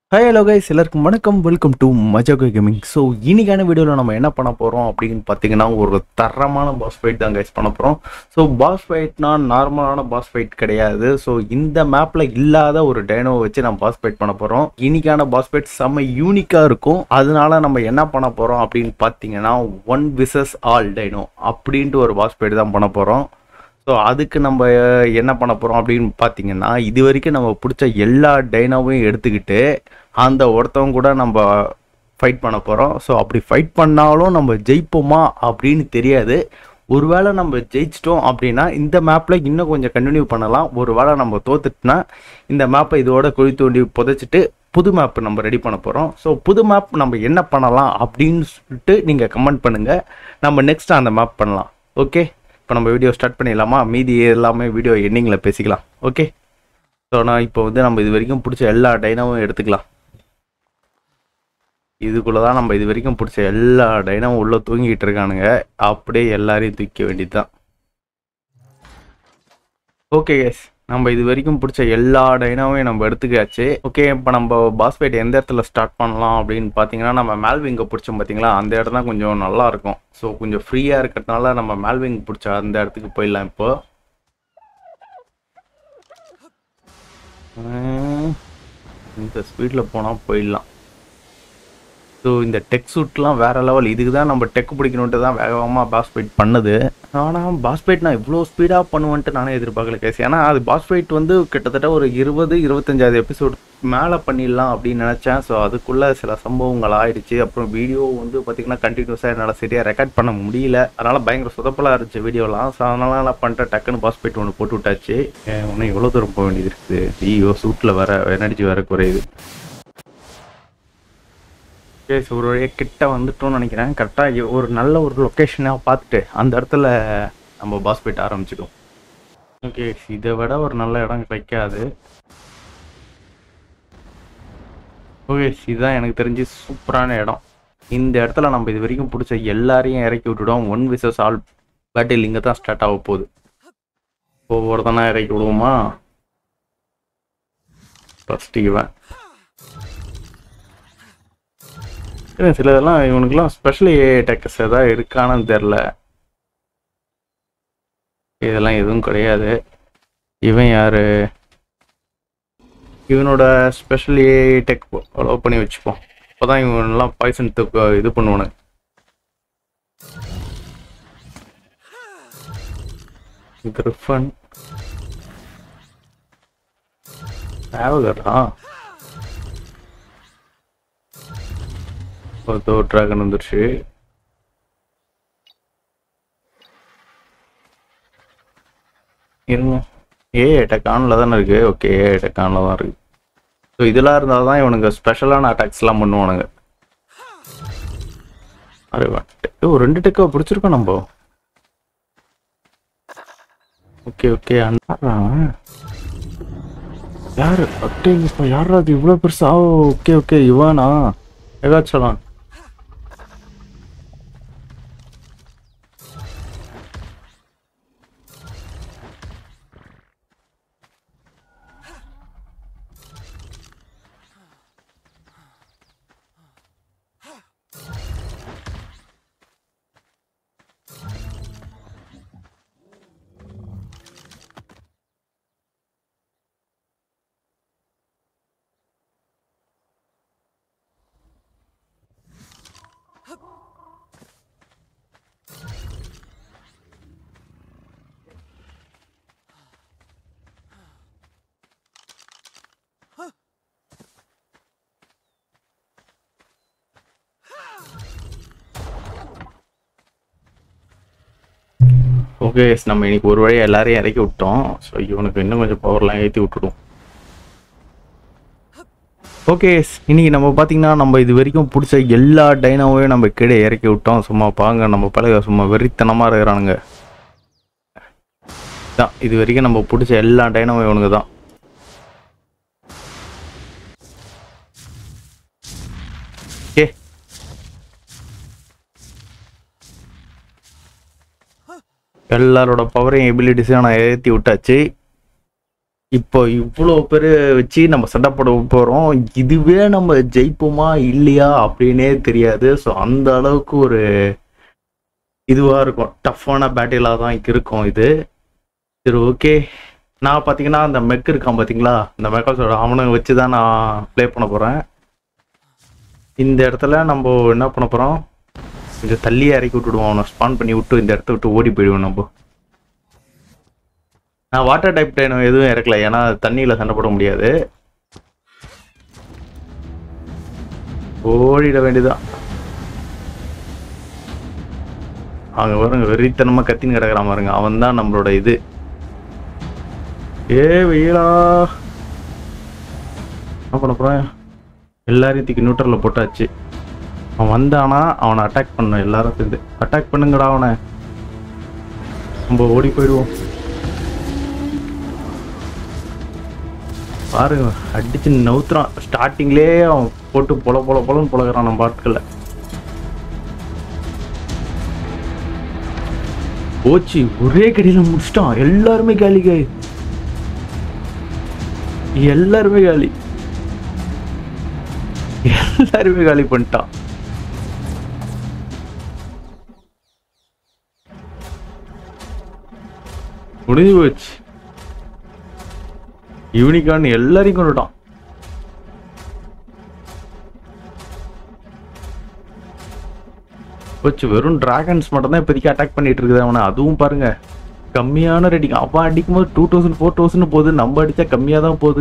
Hi hello guys எல்லாருக்கும் வணக்கம் welcome to மஜாகோ கேமிங் ஸோ இன்னைக்கான வீடியோவில் நம்ம என்ன பண்ண போகிறோம் அப்படின்னு பார்த்தீங்கன்னா ஒரு தரமான பாஸ் ஃபைட் தான் கைஸ் பண்ண போகிறோம் ஸோ பாஸ் ஃபைட்னா நார்மலான பாஸ் ஃபைட் கிடையாது ஸோ இந்த மேப்பில் இல்லாத ஒரு டைனோவை வச்சு நம்ம பாஸ் ஃபைட் பண்ண போகிறோம் இன்னைக்கான பாஸ் ஃபைட் செம்ம யூனிக்காக இருக்கும் அதனால நம்ம என்ன பண்ண போகிறோம் அப்படின்னு பார்த்தீங்கன்னா ஒன் விசஸ் ஆல் டைனோ அப்படின்ட்டு ஒரு பாஸ் ஃபைட் தான் பண்ண போகிறோம் ஸோ அதுக்கு நம்ம என்ன பண்ண போகிறோம் அப்படின்னு பார்த்தீங்கன்னா இது வரைக்கும் நம்ம பிடிச்ச எல்லா டைனாவையும் எடுத்துக்கிட்டு அந்த ஒருத்தவங்க கூட நம்ம ஃபைட் பண்ண போகிறோம் ஸோ அப்படி ஃபைட் பண்ணாலும் நம்ம ஜெயிப்போமா அப்படின்னு தெரியாது ஒருவேளை நம்ம ஜெயிச்சிட்டோம் அப்படின்னா இந்த மேப்பில் இன்னும் கொஞ்சம் கண்டினியூ பண்ணலாம் ஒருவேளை நம்ம தோத்துட்டுனா இந்த மேப்பை இதோட குழி தோண்டி புதைச்சிட்டு புது மேப் நம்ம ரெடி பண்ண போகிறோம் ஸோ புது மேப் நம்ம என்ன பண்ணலாம் அப்படின்னு சொல்லிட்டு நீங்கள் கமெண்ட் பண்ணுங்கள் நம்ம நெக்ஸ்ட் அந்த மேப் பண்ணலாம் ஓகே இப்போ நம்ம வீடியோ ஸ்டார்ட் பண்ணிடலாமா மீதி எல்லாமே வீடியோ எண்டிங்கில் பேசிக்கலாம் ஓகே ஸோ நான் இப்போ வந்து நம்ம இது வரைக்கும் பிடிச்ச எல்லா டைனாவும் எடுத்துக்கலாம் இதுக்குள்ளே தான் நம்ம இது வரைக்கும் பிடிச்ச எல்லா டைனாவும் உள்ளே தூங்கிட்டு இருக்கானுங்க அப்படியே எல்லாரையும் தூக்க வேண்டியது தான் ஓகே கேஸ் நம்ம இது வரைக்கும் பிடிச்ச எல்லா டைனாவையும் நம்ம எடுத்துக்காச்சு ஓகே இப்போ நம்ம பாஸ் ஃபைட் எந்த இடத்துல ஸ்டார்ட் பண்ணலாம் அப்படின்னு பார்த்தீங்கன்னா நம்ம மேல்விங்கை பிடிச்சோம் பார்த்தீங்களா அந்த இடம் தான் கொஞ்சம் நல்லா இருக்கும் ஸோ கொஞ்சம் ஃப்ரீயாக இருக்கிறதுனால நம்ம மேல்விங் பிடிச்ச அந்த இடத்துக்கு போயிடலாம் இப்போ உம், இந்த ஸ்பீடில் போனால் போயிடலாம் ஸோ இந்த டெக் சூட்லாம் வேற லெவல் இதுக்கு தான் நம்ம டெக் பிடிக்கணுன்ட்டு தான் வேகமாக பாஸ் ஃபைட் பண்ணுது ஆனால் பாஸ் ஃபைட் நான் இவ்வளோ ஸ்பீடாக பண்ணுவேன்ட்டு நானே எதிர்பார்க்கல கேஸ் ஏன்னா அது பாஸ் ஃபைட் வந்து கிட்டத்தட்ட ஒரு இருபது இருபத்தஞ்சாவது எபிசோட் மேலே பண்ணிடலாம் அப்படின்னு நினச்சேன் ஸோ அதுக்குள்ளே சில சம்பவங்கள் ஆயிடுச்சு அப்புறம் வீடியோ வந்து பார்த்திங்கன்னா கண்டினியூஸாக என்னால் சரியாக ரெக்கார்ட் பண்ண முடியல அதனால் பயங்கர சொதப்பலாக இருந்துச்சு வீடியோலாம் ஸோ அதனால நான் பண்ணிட்டேன் டக்குன்னு பாஸ் ஃபைட் ஒன்று போட்டு விட்டாச்சு இன்னும் எவ்வளோ தூரம் போக வேண்டியது இருக்குது ஐயோ சூட்டில் வர எனர்ஜி வேற குறையுது கேஸ் ஒரு வழியாக கிட்ட வந்துட்டோம்னு நினைக்கிறேன் கரெக்டாக ஒரு நல்ல ஒரு லொக்கேஷனாக பார்த்துட்டு அந்த இடத்துல நம்ம பாஸ் ஃபைட் ஆரம்பிச்சிடும் ஓகே இதை விட ஒரு நல்ல இடம் கிடைக்காது ஓகே இதுதான் எனக்கு தெரிஞ்சு சூப்பரான இடம் இந்த இடத்துல நம்ம இது வரைக்கும் பிடிச்ச எல்லாரையும் இறக்கி விட்டுடும் ஒன் விசஸ் ஆல் பேட்டில் இங்கே தான் ஸ்டார்ட் ஆக போகுது ஒவ்வொருத்தனா இறக்கி விடுவோமா ஃபஸ்ட்டு இவன் இல்லை, சில இதெல்லாம் இவனுக்குலாம் ஸ்பெஷல் ஏ டெக்கஸ் ஏதாவது இருக்கான்னு தெரில இதெல்லாம் எதுவும் கிடையாது இவன் யாரு இவனோட ஸ்பெஷல் ஏ டெக் அலோவ் பண்ணி வச்சுப்போம் அப்போதான் இவனெல்லாம் பாய்சன் தூக்க இது பண்ணுவானு கிரிஃபன் தேவகரா ஒரு டிராகன் வந்துருச்சு இருங்க ஏ டெக்கானில் தானே இருக்கு ஓகே ஏ டெக்கானில் தான் இருக்கு ஸோ இதெல்லாம் இருந்தால் தான் இவனுங்க ஸ்பெஷலான அட்டாக்ஸ்லாம் பண்ணுவானுங்க அரே வா, டெக்கு ஒரு ரெண்டு டெக்கை பிடிச்சிருக்கோம் நம்ம ஓகே ஓகே அண்ணா யாரு அட்டேங்கப்பா யாரா அது இவ்வளோ பெருசா ஓகே ஓகே இவனா ஏகாச்சலான் ஓகே நம்ம இன்னைக்கு ஒரு வழியாக எல்லாரையும் இறக்கி விட்டோம் ஸோ இவனுக்கு இன்னும் கொஞ்சம் பவர்லாம் ஏற்றி விட்டுடும் ஓகே இன்னைக்கு நம்ம பார்த்தீங்கன்னா நம்ம இது வரைக்கும் பிடிச்ச எல்லா டைனாவையும் நம்ம கீழே இறக்கி விட்டோம் சும்மா பாங்க நம்ம பழக சும்மா வெறித்தனமாக இருக்கிறானுங்க தான் இது வரைக்கும் நம்ம பிடிச்ச எல்லா டைனாவும் இவனுங்க தான் ஓகே எல்லாரோட பவரையும் எபிலிட்டிஸையும் நான் ஏற்றி விட்டாச்சு இப்போ இவ்வளோ பேர் வச்சு நம்ம சண்டை போட போகிறோம் இதுவே நம்ம ஜெயிப்போமா இல்லையா அப்படின்னே தெரியாது ஸோ அந்த அளவுக்கு ஒரு இதுவாக இருக்கும் டஃப்பான பேட்டிலாக தான் இருக்கும் இது சரி ஓகே நான் பார்த்தீங்கன்னா அந்த மெக் இருக்கான் பார்த்தீங்களா இந்த மெக்காஸோட அவனை வச்சு தான் நான் ப்ளே பண்ண போகிறேன் இந்த இடத்துல நம்ம என்ன பண்ண போகிறோம் கொஞ்சம் தள்ளி இறக்கி விட்டுடுவோம் அவனை ஸ்பான் பண்ணி விட்டு இந்த இடத்த விட்டு ஓடி போயிடுவோம் நம்ம நான் வாட்டர் டைப் டைன் எதுவும் இறக்கல ஏன்னா தண்ணியில் சண்டை போட முடியாது ஓடிட வேண்டியதான் அவங்க பாருங்க வெறித்தனமா கத்தின்னு கிடக்குறான் பாருங்க அவன் தான் நம்மளோட இது ஏ வெயிலா என்ன பண்ண போறேன் எல்லாரையும் தூக்கி நியூட்ரல்ல போட்டாச்சு அவன் வந்தானா அவனை அட்டாக் பண்ணணும் எல்லாரும் சேர்ந்து அட்டாக் பண்ணுங்கடா அவனை நம்ம ஓடி போயிடுவோம் பாருங்க அடிச்சு நவுத்துறான் ஸ்டார்டிங்லேயே அவன் போட்டு பொல பொல பொலன்னு பொழகிறான் நம்ம ஆட்களை போச்சு ஒரே கடியில முடிச்சிட்டான் எல்லாருமே காலி காய் எல்லாருமே காலி எல்லாருமே காலி பண்ணிட்டான் முடிஞ்சு போச்சு யூனிகான் எல்லாரையும் கொண்டுட்டான் போச்சு வெறும் டிராகன்ஸ் மட்டும் தான் இப்போதைக்கு அட்டாக் பண்ணிட்டு இருக்குது அவனை அதுவும் பாருங்க கம்மியான ரேட்டிங் அவன் அடிக்கும்போது டூ தௌசண்ட் ஃபோர் தௌசண்ட் போகுது நம்ம அடிச்சா கம்மியாக தான் போகுது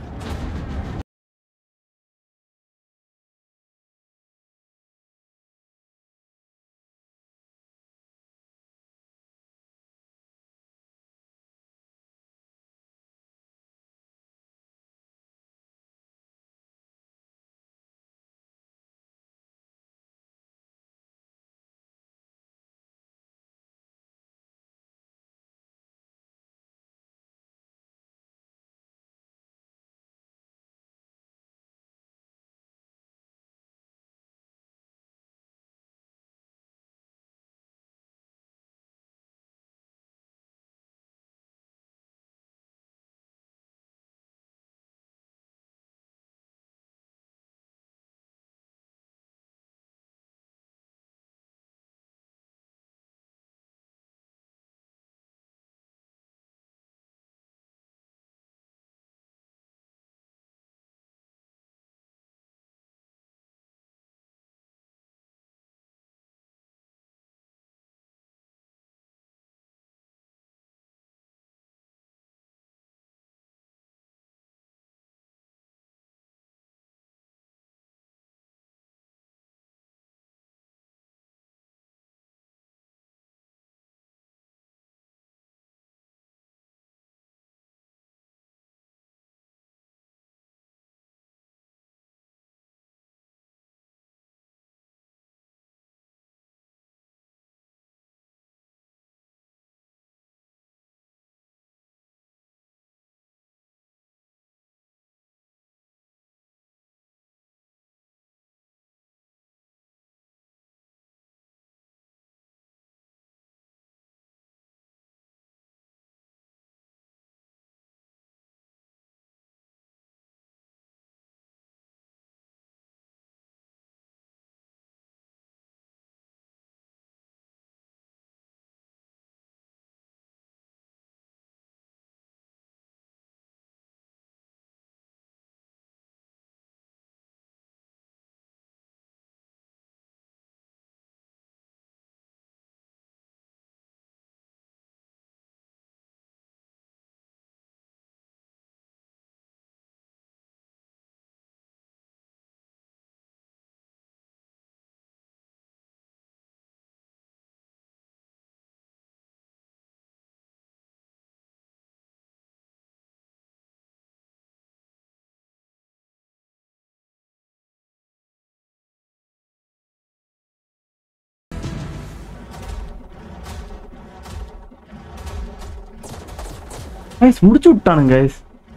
கைஸ் முடிச்சு விட்டானுங்க கைஸ்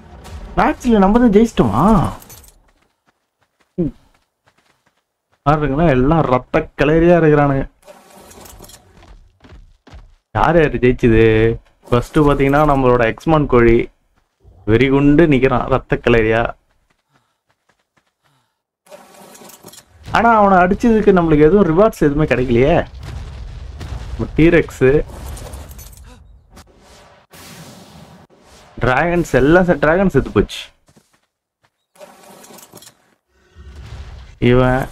மேட்ச்ல நம்ம தான் ஜெயிச்சிட்டோமா ம். பாருங்களா எல்லாம் ரத்த கிளறியா இருக்கிறானுங்க யார் யார் ஜெயிச்சுது ஃபர்ஸ்ட் பார்த்தீங்கன்னா நம்மளோட எக்ஸ்மான் கோழி வெறி குண்டு நிக்கிறான் ரத்த கலரியா ஆனா அவனை அடிச்சதுக்கு நம்மளுக்கு எதுவும் ரிவார்ட்ஸ் எதுவுமே கிடைக்கலையே டீரெக்ஸு டிராகன்ஸ் எல்லாம் டிராகன் செத்து போச்சு இவன்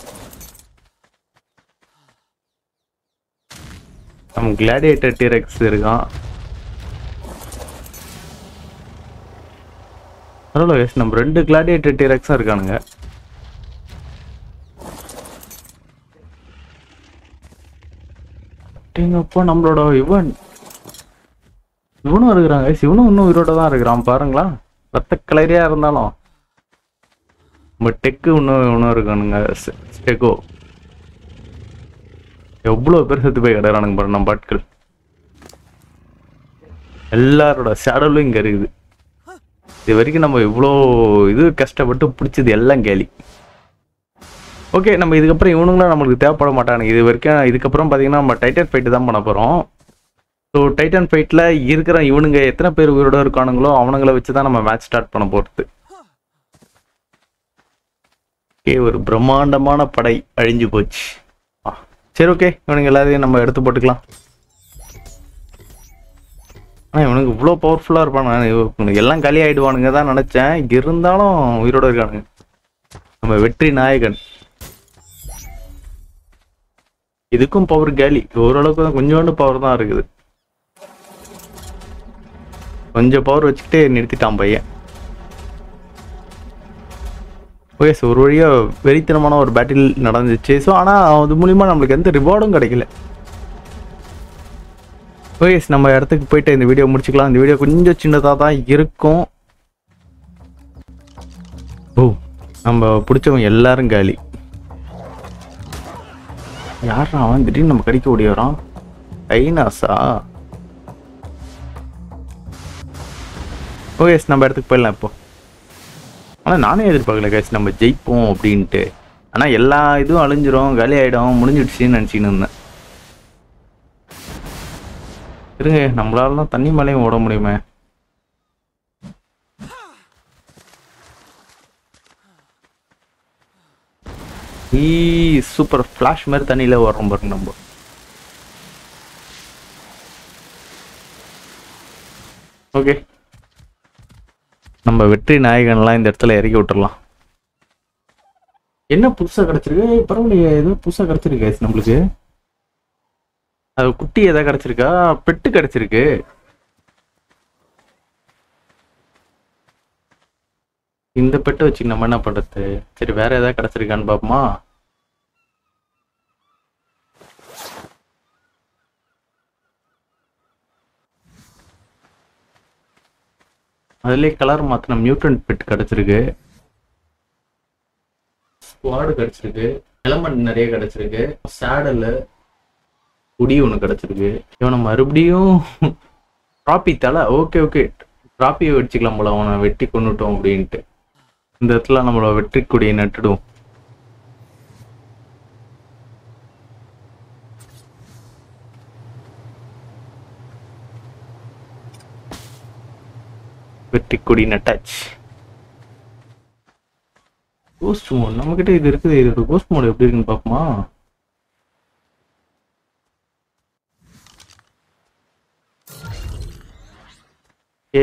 நம்ம கிளாடியேட்டர் டீரெக்ஸ் இருக்கான் பரவாயில்ல guys, நம்ம ரெண்டு கிளாடியேட்டர் டீரெக்ஸும் இருக்கானுங்க அப்போ நம்மளோட இவன் இவனும் இருக்கிறாங்க guys. இவனும் இன்னும் உயிரோட தான் இருக்கிறான் பாருங்களா ரத்த கலரியா இருந்தாலும் நம்ம டெக்கு இன்னும் இன்னும் இருக்கானுங்க ஸ்டெ- ஸ்டெகோ எவ்வளோ பேர் செத்து போய் கிடக்குறானுங்க பாரு நம்ம ஆட்கள் எல்லாரோட ஷேடோலும் இங்க இருக்குது இது வரைக்கும் நம்ம இவ்வளோ இது கஷ்டப்பட்டு பிடிச்சது எல்லாம் கேலி ஓகே நம்ம இதுக்கப்புறம் இவனுங்களாம் நம்மளுக்கு தேவைப்பட மாட்டானுங்க இது வரைக்கும் இதுக்கப்புறம் பார்த்தீங்கன்னா நம்ம டைட்டன் ஃபைட்டு தான் பண்ண போகிறோம் ஸோ டைட்டன் ஃபைட்டில் இருக்கிற இவனுங்க எத்தனை பேர் உயிரோட இருக்கானுங்களோ அவனுங்கள வச்சு தான் நம்ம மேட்ச் ஸ்டார்ட் பண்ண போகிறது ஓகே ஒரு பிரம்மாண்டமான படை அழிஞ்சு போச்சு ஆ, சரி ஓகே இவனுங்க எல்லாத்தையும் நம்ம எடுத்து போட்டுக்கலாம் ஆனால் இவனுக்கு இவ்வளோ பவர்ஃபுல்லாக இருப்பானுங்க இவனுக்கு எல்லாம் காலி ஆயிடுவானுங்க தான் நினச்சேன் இருந்தாலும் உயிரோட இருக்கானுங்க நம்ம வெற்றி நாயகன் இதுக்கும் பவர் கேலி ஓரளவுக்கு தான் கொஞ்சோண்டு பவர் தான் இருக்குது கொஞ்சம் பவர் வச்சுக்கிட்டே நிறுத்திட்டான் பையன் ஓகே ஸோ ஒரு வழியாக வெறித்தனமான ஒரு பேட்டில் நடந்துச்சு ஸோ ஆனால் அது மூலிமா நம்மளுக்கு எந்த ரிவார்டும் கிடைக்கல ஓகே நம்ம இடத்துக்கு போயிட்டு இந்த வீடியோ முடிச்சுக்கலாம் இந்த வீடியோ கொஞ்சம் சின்னதாக தான் இருக்கும் ஓ நம்ம பிடிச்சவங்க எல்லாரும் காலி யாரா அவன் திடீர்னு நம்ம கடிக்க ஓடி வரான் ஐநாஸா ஓகே நம்ம இடத்துக்கு போயிடலாம் இப்போ ஆனால் நானே எதிர்பார்க்கல கேஸ் நம்ம ஜெயிப்போம் அப்படின்ட்டு ஆனால் எல்லா இதுவும் அழிஞ்சிரும் காலி ஆகிடும் முடிஞ்சிடுச்சின்னு நினச்சின்னு இருந்தேன் இருங்க நம்மளாலாம் தண்ணி மேலேயும் ஓட முடியுமே ஈ சூப்பர் ஃப்ளாஷ் மாதிரி தண்ணியில் வர்றோம் பாருங்க நம்ம ஓகே நம்ம வெற்றி நாயகன்லாம் இந்த இடத்துல இறக்கி விட்டுறலாம் என்ன புதுசா கிடைச்சிருக்கு ஏய், பரவாயில்லையே ஏதோ புதுசா கிடைச்சிருக்கு guys நம்மளுக்கு அது குட்டி எதாவது கிடைச்சிருக்கா பெட்டு கிடைச்சிருக்கு இந்த பெட்டை வச்சு நம்ம என்ன பண்றது சரி வேற ஏதாவது கிடைச்சிருக்கான்னு பாப்போமா அதுலயே கலர் மாத்தின மியூட்டன்ட் பெட் கிடைச்சிருக்கு ஸ்குவாடு கிடைச்சிருக்கு எலமெண்ட் நிறைய கிடைச்சிருக்கு சேடல் குடி ஒன்று கிடைச்சிருக்கு இவனை மறுபடியும் ட்ராபி தலை ஓகே ஓகே ட்ராபியை வெடிச்சுக்கலாம் போல அவனை வெட்டி கொண்டுட்டோம் அப்படின்ட்டு இந்த இடத்துல நம்மள வெற்றி கொடியை நட்டுடுவோம் வெற்றி கொடி நட்டாச்சு கோஸ்ட் மோட் நம்மகிட்ட இது இருக்குது இதோட கோஸ்ட் மோட் எப்படி இருக்குன்னு பாப்போமா ஏ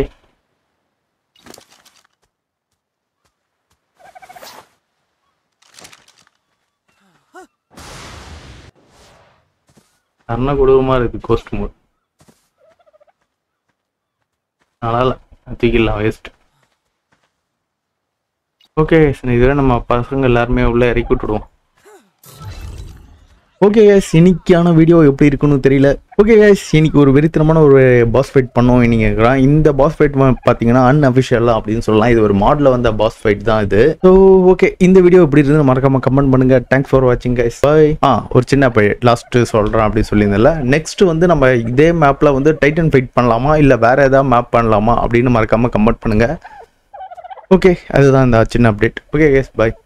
கர்ண கொடூரமா இருக்கு கோஸ்ட் மோட் நல்லா இல்ல தூக்கிடலாம் வேஸ்ட் ஓகே இதுவே நம்ம பசங்க எல்லாருமே உள்ள இறக்கி விட்டுடுவோம் ஓகே கேஸ் இன்னைக்கான வீடியோ எப்படி இருக்குன்னு தெரியல ஓகே கேஸ் இன்னைக்கு ஒரு வெறித்தனமான ஒரு பாஸ் ஃபைட் பண்ணோம் இன்னைக்கு இந்த பாஸ் ஃபைட் பார்த்தீங்கன்னா அன்அஃபிஷியல் அப்படின்னு சொல்லலாம் இது ஒரு மாடல வந்த பாஸ் ஃபைட் தான் இது ஸோ ஓகே இந்த வீடியோ எப்படி இருந்து மறக்காம கமெண்ட் பண்ணுங்க தேங்க்ஸ் ஃபார் வாட்சிங் கைஸ் பாய் ஆ ஒரு சின்ன பை லாஸ்ட் சொல்றேன் அப்படின்னு சொல்லியிருந்தேன்ல நெக்ஸ்ட் வந்து நம்ம இதே மேப்ல வந்து டைட்டன் ஃபைட் பண்ணலாமா இல்லை வேற ஏதாவது மேப் பண்ணலாமா அப்படின்னு மறக்காம கமெண்ட் பண்ணுங்க ஓகே அதுதான் இந்த சின்ன அப்டேட் ஓகே கேஸ் பாய்